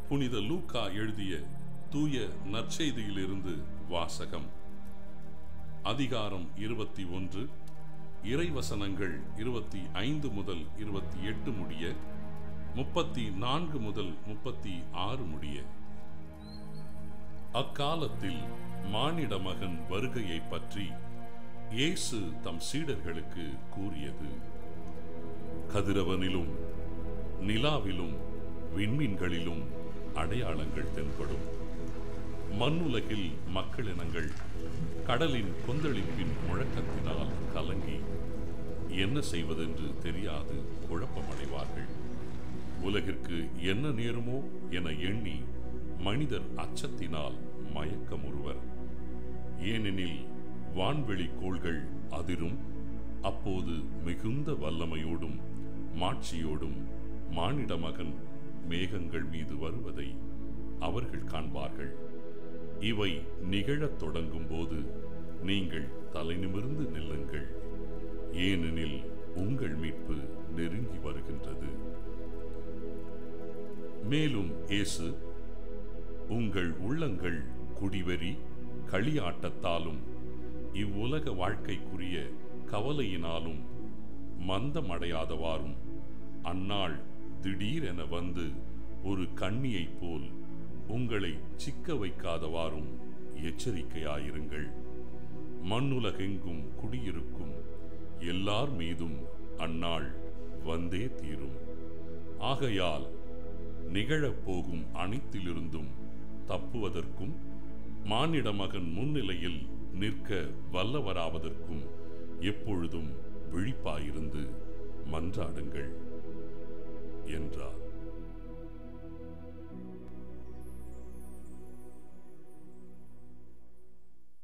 புனித லூக்கா எழுதிய தூய நற்செய்தியிலிருந்து வாசகம் அதிகாரம் இருபத்தி ஒன்று இறைவசனங்கள் இருபத்தி ஐந்து முதல் இருபத்தி எட்டு முடிய முப்பத்தி நான்கு முதல் முப்பத்தி ஆறு முடிய அக்காலத்தில் மானிட மகன் வருகையை பற்றி இயேசு தம் சீடர்களுக்கு கூறியது கதிரவனிலும் நிலாவிலும் விண்மீன்களிலும் அடையாளங்கள் தென்படும் மண்ணுலகில் மக்களினங்கள் கடலின் கொந்தளிப்பின் முழக்கத்தினால் கலங்கி என்ன செய்வதென்று தெரியாது குழப்பமடைவார்கள் உலகிற்கு என்ன நேருமோ என எண்ணி மனிதர் அச்சத்தினால் மயக்கமுறுவர் ஏனெனில் வான்வெளி கோள்கள் அதிரும் அப்போது மிகுந்த வல்லமையோடும் மாட்சியோடும் மானிட மகன் மேகங்கள் மீது வருவதை அவர்கள் காண்பார்கள் இவை நிகழத் தொடங்கும் போது நீங்கள் தலைநிமிர்ந்து நில்லுங்கள் ஏனெனில் உங்கள் மீட்பு நெருங்கி வருகின்றது மேலும் இயேசு உங்கள் உள்ளங்கள் குடிவெறி களியாட்டத்தாலும் இவ்வுலக வாழ்க்கைக்குரிய கவலையினாலும் மந்தமடையாதவாறும் அந்நாள் திடீரென வந்து ஒரு கண்ணியைப் போல் உங்களை சிக்க வைக்காதவாறும் எச்சரிக்கையாயிருங்கள் மண்ணுலகெங்கும் குடியிருக்கும் எல்லார் மீதும் அந்நாள் வந்தே தீரும் ஆகையால் நிகழப்போகும் அனைத்திலிருந்தும் தப்புவதற்கும் மானிட மகன் முன்னிலையில் நிற்க வல்லவராவதற்கும் எப்பொழுதும் விழிப்பாயிருந்து மன்றாடுங்கள் என்றார்